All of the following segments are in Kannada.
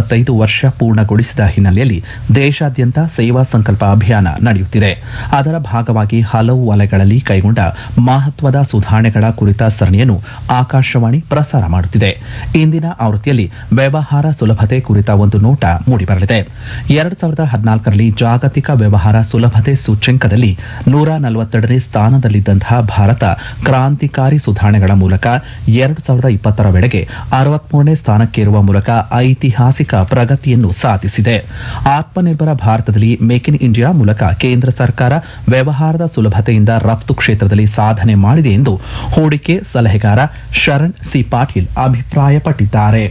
ಇಪ್ಪತ್ತೈದು ವರ್ಷ ಪೂರ್ಣಗೊಳಿಸಿದ ಹಿನ್ನೆಲೆಯಲ್ಲಿ ದೇಶಾದ್ಯಂತ ಸೇವಾ ಸಂಕಲ್ಪ ಅಭಿಯಾನ ನಡೆಯುತ್ತಿದೆ ಅದರ ಭಾಗವಾಗಿ ಹಲವು ವಲಯಗಳಲ್ಲಿ ಕೈಗೊಂಡ ಮಹತ್ವದ ಸುಧಾರಣೆಗಳ ಕುರಿತ ಸರಣಿಯನ್ನು ಆಕಾಶವಾಣಿ ಪ್ರಸಾರ ಮಾಡುತ್ತಿದೆ ಇಂದಿನ ಆವೃತ್ತಿಯಲ್ಲಿ ವ್ಯವಹಾರ ಸುಲಭತೆ ಕುರಿತ ಒಂದು ನೋಟ ಮೂಡಿಬರಲಿದೆ ಎರಡು ಸಾವಿರದ ಹದಿನಾಲ್ಕರಲ್ಲಿ ಜಾಗತಿಕ ವ್ಯವಹಾರ ಸುಲಭತೆ ಸೂಚ್ಯಂಕದಲ್ಲಿ ನೂರ ನಲವತ್ತೆರಡನೇ ಸ್ಥಾನದಲ್ಲಿದ್ದಂತಹ ಭಾರತ ಕ್ರಾಂತಿಕಾರಿ ಸುಧಾರಣೆಗಳ ಮೂಲಕ ಎರಡು ಸಾವಿರದ ಇಪ್ಪತ್ತರ ವೇಳೆಗೆ ಅರವತ್ಮೂರನೇ ಸ್ಥಾನಕ್ಕೇರುವ ಮೂಲಕ ಐತಿಹಾಸಿಕ ಪ್ರಗತಿಯನ್ನು ಸಾಧಿಸಿದೆ ಆತ್ಮನಿರ್ಭರ ಭಾರತದಲ್ಲಿ ಮೇಕ್ ಇನ್ ಇಂಡಿಯಾ ಮೂಲಕ ಕೇಂದ್ರ ಸರ್ಕಾರ ವ್ಯವಹಾರದ ಸುಲಭತೆಯಿಂದ ರಫ್ತು ಕ್ಷೇತ್ರದಲ್ಲಿ ಸಾಧನೆ ಮಾಡಿದೆ ಎಂದು ಹೂಡಿಕೆ ಸಲಹೆಗಾರ ಶರಣ್ ಸಿ ಪಾಟೀಲ್ ಅಭಿಪ್ರಾಯಪಟ್ಟಿದ್ದಾರೆ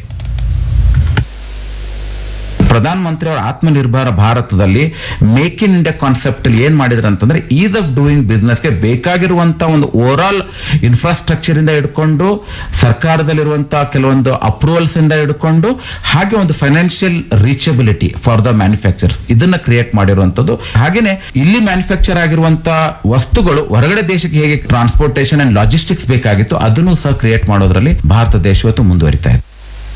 ಪ್ರಧಾನ ಮಂತ್ರಿ ಅವರ ಆತ್ಮನಿರ್ಭರ ಭಾರತದಲ್ಲಿ ಮೇಕ್ ಇನ್ ಇಂಡಿಯಾ ಕಾನ್ಸೆಪ್ಟ್ ಅಲ್ಲಿ ಏನ್ ಮಾಡಿದ್ರು ಅಂತಂದ್ರೆ ಈಸ್ ಆಫ್ ಡೂಯಿಂಗ್ ಬಿಸ್ನೆಸ್ಗೆ ಬೇಕಾಗಿರುವಂತ ಒಂದು ಓವರ್ ಆಲ್ ಇನ್ಫ್ರಾಸ್ಟ್ರಕ್ಚರ್ ಇಂದ ಹಿಡ್ಕೊಂಡು ಸರ್ಕಾರದಲ್ಲಿರುವಂತಹ ಕೆಲವೊಂದು ಅಪ್ರೂವಲ್ಸ್ ಇಂದ ಹಿಡ್ಕೊಂಡು ಹಾಗೆ ಒಂದು financial reachability for the manufacture ಇದನ್ನ ಕ್ರಿಯೇಟ್ ಮಾಡಿರುವಂತದ್ದು ಹಾಗೇನೆ ಇಲ್ಲಿ ಮ್ಯಾನುಫ್ಯಾಕ್ಚರ್ ಆಗಿರುವಂತ ವಸ್ತುಗಳು ಹೊರಗಡೆ ದೇಶಕ್ಕೆ ಹೇಗೆ ಟ್ರಾನ್ಸ್ಪೋರ್ಟೇಷನ್ ಅಂಡ್ ಲಾಜಿಸ್ಟಿಕ್ಸ್ ಬೇಕಾಗಿತ್ತು ಅದನ್ನು ಸಹ ಕ್ರಿಯೇಟ್ ಮಾಡೋದ್ರಲ್ಲಿ ಭಾರತ ದೇಶ ಇವತ್ತು ಮುಂದುವರಿತಾ ಇದೆ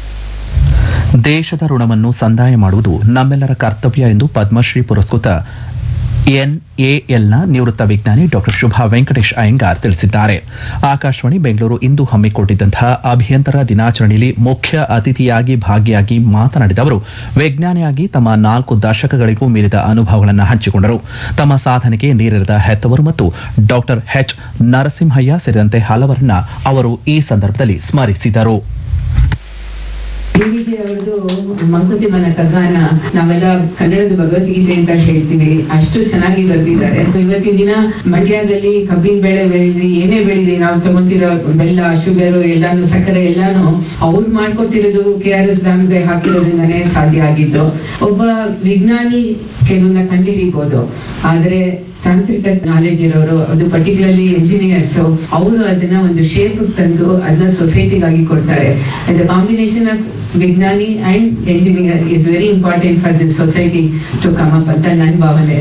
ದೇಶದ ಋಣವನ್ನು ಸಂದಾಯ ಮಾಡುವುದು ನಮ್ಮೆಲ್ಲರ ಕರ್ತವ್ಯ ಎಂದು ಪದ್ಮಶ್ರೀ ಪುರಸ್ಕೃತ ಎನ್ಎಎಲ್ನ ನಿವೃತ್ತ ವಿಜ್ಞಾನಿ ಡಾಕ್ಟರ್ ಶುಭಾ ವೆಂಕಟೇಶ್ ಅಯ್ಯಂಗಾರ್ ತಿಳಿಸಿದ್ದಾರೆ ಆಕಾಶವಾಣಿ ಬೆಂಗಳೂರು ಇಂದು ಹಮ್ಮಿಕೊಂಡಿದ್ದಂತಹ ಅಭಿಯಂತರ ದಿನಾಚರಣೆಯಲ್ಲಿ ಮುಖ್ಯ ಅತಿಥಿಯಾಗಿ ಭಾಗಿಯಾಗಿ ಮಾತನಾಡಿದ ಅವರು ವಿಜ್ಞಾನಿಯಾಗಿ ತಮ್ಮ ನಾಲ್ಕು ದಶಕಗಳಿಗೂ ಮೀರಿದ ಅನುಭವಗಳನ್ನು ಹಂಚಿಕೊಂಡರು ತಮ್ಮ ಸಾಧನೆಗೆ ನೀರಿರದ ಹೆತ್ತವರು ಮತ್ತು ಡಾಕ್ಟರ್ ಎಚ್ ನರಸಿಂಹಯ್ಯ ಸೇರಿದಂತೆ ಹಲವರನ್ನ ಅವರು ಈ ಸಂದರ್ಭದಲ್ಲಿ ಸ್ಮರಿಸಿದರು ಡಿವಿಜಿ ಅವರದು ಮಂಕುತಿಮ್ಮನ ಕಗ್ಗಾನ ನಾವೆಲ್ಲ ಕನ್ನಡದ ಭಗವದ್ಗೀತೆ ಅಂತ ಹೇಳ್ತೀವಿ ಅಷ್ಟು ಚೆನ್ನಾಗಿ ಬರೆದಿದ್ದಾರೆ ಇವತ್ತಿನ ದಿನ ಮಂಡ್ಯದಲ್ಲಿ ಕಬ್ಬಿನ ಬೆಳೆ ಬೆಳೀಲಿ ಏನೇ ಬೆಳೀಲಿ ನಾವು ತಗೊಂತಿರೋ ಬೆಲ್ಲ ಶುಗರ್ ಎಲ್ಲಾನು ಸಕ್ಕರೆ ಎಲ್ಲಾನು ಅವ್ರು ಮಾಡ್ಕೊಟ್ಟಿರೋದು ಕೆ ಆರ್ ಎಸ್ ಡ್ಯಾಮ್ಗೆ ಹಾಕಿರೋದ್ರಿಂದಾನೇ ಸಾಧ್ಯ ಆಗಿದ್ದು ಒಬ್ಬ ವಿಜ್ಞಾನಿ ಕೆಲವನ್ನ ಕಂಡುಹಿಡಿಬಹುದು ಆದ್ರೆ ತಾಂತ್ರಿಕ ನಾಲೆಜ್ ಇರೋರು ಅದು ಪರ್ಟಿಕ್ಯುಲರ್ಲಿ ಇಂಜಿನಿಯರ್ಸ್ ಅವರು ಅದನ್ನ ಒಂದು ಶೇಪ್ ತಂದು ಅದನ್ನ ಸೊಸೈಟಿಗಾಗಿ ಕೊಡ್ತಾರೆ ದ ಕಾಂಬಿನೇಷನ್ ಆಫ್ ವಿಜ್ಞಾನಿ and engineer is very important for this society to come up ಅಂತ ನನ್ನ ಭಾವನೆ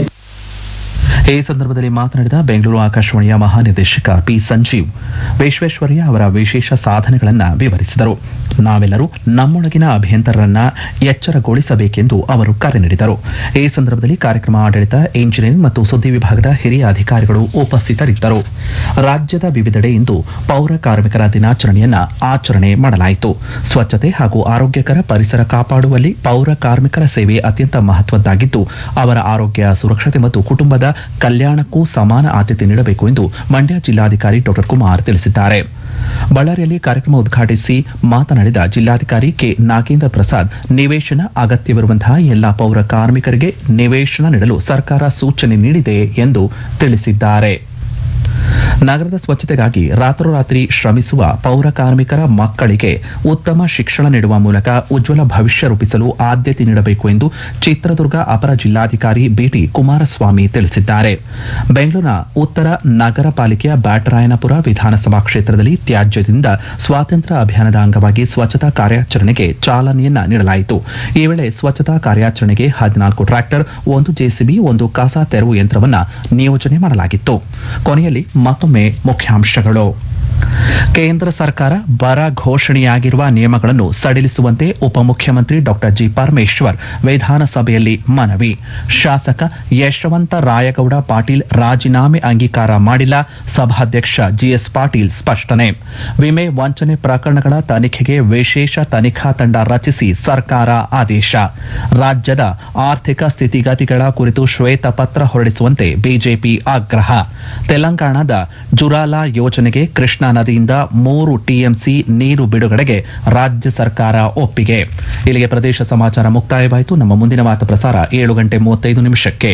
ಈ ಸಂದರ್ಭದಲ್ಲಿ ಮಾತನಾಡಿದ ಬೆಂಗಳೂರು ಆಕಾಶವಾಣಿಯ ಮಹಾನಿರ್ದೇಶಕ ಪಿ ಸಂಜೀವ್ ವಿಶ್ವೇಶ್ವರಯ್ಯ ಅವರ ವಿಶೇಷ ಸಾಧನೆಗಳನ್ನು ವಿವರಿಸಿದರು ನಾವೆಲ್ಲರೂ ನಮ್ಮೊಳಗಿನ ಅಭಿಯಂತರರನ್ನ ಎಚ್ಚರಗೊಳಿಸಬೇಕೆಂದು ಅವರು ಕರೆ ನೀಡಿದರು ಈ ಸಂದರ್ಭದಲ್ಲಿ ಕಾರ್ಯಕ್ರಮ ಆಡಳಿತ ಇಂಜಿನಿಯರಿಂಗ್ ಮತ್ತು ಸುದ್ದಿ ವಿಭಾಗದ ಹಿರಿಯ ಅಧಿಕಾರಿಗಳು ಉಪಸ್ಥಿತರಿದ್ದರು ರಾಜ್ಯದ ವಿವಿಧೆಡೆ ಇಂದು ಪೌರ ಕಾರ್ಮಿಕರ ದಿನಾಚರಣೆಯನ್ನ ಆಚರಣೆ ಮಾಡಲಾಯಿತು ಸ್ವಚ್ಛತೆ ಹಾಗೂ ಆರೋಗ್ಯಕರ ಪರಿಸರ ಕಾಪಾಡುವಲ್ಲಿ ಪೌರ ಕಾರ್ಮಿಕರ ಸೇವೆ ಅತ್ಯಂತ ಮಹತ್ವದ್ದಾಗಿದ್ದು ಅವರ ಆರೋಗ್ಯ ಸುರಕ್ಷತೆ ಮತ್ತು ಕುಟುಂಬದ ಕಲ್ಯಾಣಕ್ಕೂ ಸಮಾನ ಆದ್ಯತೆ ನೀಡಬೇಕು ಎಂದು ಮಂಡ್ಯ ಜಿಲ್ಲಾಧಿಕಾರಿ ಡಾಕ್ಟರ್ ಕುಮಾರ್ ತಿಳಿಸಿದ್ದಾರೆ ಬಳ್ಳಾರಿಯಲ್ಲಿ ಕಾರ್ಯಕ್ರಮ ಉದ್ಘಾಟಿಸಿ ಮಾತನಾಡಿದ ಜಿಲ್ಲಾಧಿಕಾರಿ ಕೆ ನಾಗೇಂದ್ರ ಪ್ರಸಾದ್ ನಿವೇಶನ ಅಗತ್ಯವಿರುವಂತಹ ಎಲ್ಲಾ ಪೌರ ಕಾರ್ಮಿಕರಿಗೆ ನಿವೇಶನ ನೀಡಲು ಸರ್ಕಾರ ಸೂಚನೆ ನೀಡಿದೆ ಎಂದು ತಿಳಿಸಿದ್ದಾರೆ ನಗರದ ಸ್ವಚ್ಛತೆಗಾಗಿ ರಾತ್ರೋರಾತ್ರಿ ಶ್ರಮಿಸುವ ಪೌರ ಕಾರ್ಮಿಕರ ಮಕ್ಕಳಿಗೆ ಉತ್ತಮ ಶಿಕ್ಷಣ ನೀಡುವ ಮೂಲಕ ಉಜ್ವಲ ಭವಿಷ್ಯ ರೂಪಿಸಲು ಆದ್ಯತೆ ನೀಡಬೇಕು ಎಂದು ಚಿತ್ರದುರ್ಗ ಅಪರ ಜಿಲ್ಲಾಧಿಕಾರಿ ಬಿಟಿ ಕುಮಾರಸ್ವಾಮಿ ತಿಳಿಸಿದ್ದಾರೆ ಬೆಂಗಳೂರಿನ ಉತ್ತರ ನಗರ ಪಾಲಿಕೆಯ ಬ್ಯಾಟರಾಯನಪುರ ವಿಧಾನಸಭಾ ಕ್ಷೇತ್ರದಲ್ಲಿ ತ್ಯಾಜ್ಯದಿಂದ ಸ್ವಾತಂತ್ರ್ಯ ಅಭಿಯಾನದ ಅಂಗವಾಗಿ ಸ್ವಚ್ಛತಾ ಕಾರ್ಯಾಚರಣೆಗೆ ಚಾಲನೆಯನ್ನ ನೀಡಲಾಯಿತು ಈ ವೇಳೆ ಸ್ವಚ್ಛತಾ ಕಾರ್ಯಾಚರಣೆಗೆ ಹದಿನಾಲ್ಕು ಟ್ರ್ಯಾಕ್ಟರ್ ಒಂದು ಜೆಸಿಬಿ ಒಂದು ಕಸ ತೆರವು ಯಂತ್ರವನ್ನ ನಿಯೋಜನೆ ಮಾಡಲಾಗಿತ್ತು ಕೊನೆಯಲ್ಲಿ ಮತ್ತೊಮ್ಮೆ ಮುಖ್ಯಾಂಶಗಳು ಕೇಂದ್ರ ಸರ್ಕಾರ ಬರ ಘೋಷಣೆಯಾಗಿರುವ ನಿಯಮಗಳನ್ನು ಸಡಿಲಿಸುವಂತೆ ಉಪಮುಖ್ಯಮಂತ್ರಿ ಡಾಕ್ಟರ್ ಜಿ ಪರಮೇಶ್ವರ್ ವಿಧಾನಸಭೆಯಲ್ಲಿ ಮನವಿ ಶಾಸಕ ಯಶವಂತ ರಾಯಗೌಡ ಪಾಟೀಲ್ ರಾಜೀನಾಮೆ ಅಂಗೀಕಾರ ಮಾಡಿಲ್ಲ ಸಭಾಧ್ಯಕ್ಷ ಜಿಎಸ್ ಪಾಟೀಲ್ ಸ್ಪಷ್ಟನೆ ವಿಮೆ ವಂಚನೆ ಪ್ರಕರಣಗಳ ತನಿಖೆಗೆ ವಿಶೇಷ ತನಿಖಾ ತಂಡ ರಚಿಸಿ ಸರ್ಕಾರ ಆದೇಶ ರಾಜ್ಯದ ಆರ್ಥಿಕ ಸ್ಥಿತಿಗತಿಗಳ ಕುರಿತು ಶ್ವೇತಪತ್ರ ಹೊರಡಿಸುವಂತೆ ಬಿಜೆಪಿ ಆಗ್ರಹ ತೆಲಂಗಾಣದ ಜುರಾಲಾ ಯೋಜನೆಗೆ ಕೃಷ್ಣಾ ನದಿಯಿಂದ ಮೂರು ಟಿಎಂಸಿ ನೀರು ಬಿಡುಗಡೆಗೆ ರಾಜ್ಯ ಸರ್ಕಾರ ಒಪ್ಪಿಗೆ ಇಲ್ಲಿಗೆ ಪ್ರದೇಶ ಸಮಾಚಾರ ಮುಕ್ತಾಯವಾಯಿತು ನಮ್ಮ ಮುಂದಿನ ಮಾತು ಪ್ರಸಾರ ಏಳು ಗಂಟೆ ಮೂವತ್ತೈದು ನಿಮಿಷಕ್ಕೆ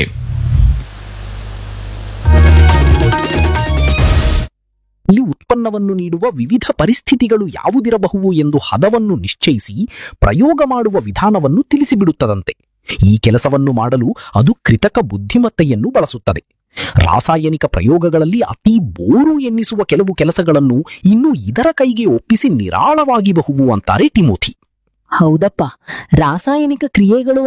ಇಲ್ಲಿ ಉತ್ಪನ್ನವನ್ನು ನೀಡುವ ವಿವಿಧ ಪರಿಸ್ಥಿತಿಗಳು ಯಾವುದಿರಬಹುವು ಎಂದು ಹದವನ್ನು ನಿಶ್ಚಯಿಸಿ ಪ್ರಯೋಗ ಮಾಡುವ ವಿಧಾನವನ್ನು ತಿಳಿಸಿಬಿಡುತ್ತದಂತೆ ಈ ಕೆಲಸವನ್ನು ಮಾಡಲು ಅದು ಕೃತಕ ಬುದ್ಧಿಮತ್ತೆಯನ್ನು ಬಳಸುತ್ತದೆ ರಾಸಾಯನಿಕ ಪ್ರಯೋಗಗಳಲ್ಲಿ ಅತಿ ಬೋರು ಎನ್ನಿಸುವ ಕೆಲವು ಕೆಲಸಗಳನ್ನು ಇನ್ನು ಇದರ ಕೈಗೆ ಒಪ್ಪಿಸಿ ನಿರಾಳವಾಗಿಬಹುವು ಅಂತಾರೆ ಟಿಮೋಥಿ ಹೌದಪ್ಪ ರಾಸಾಯನಿಕ ಕ್ರಿಯೆಗಳು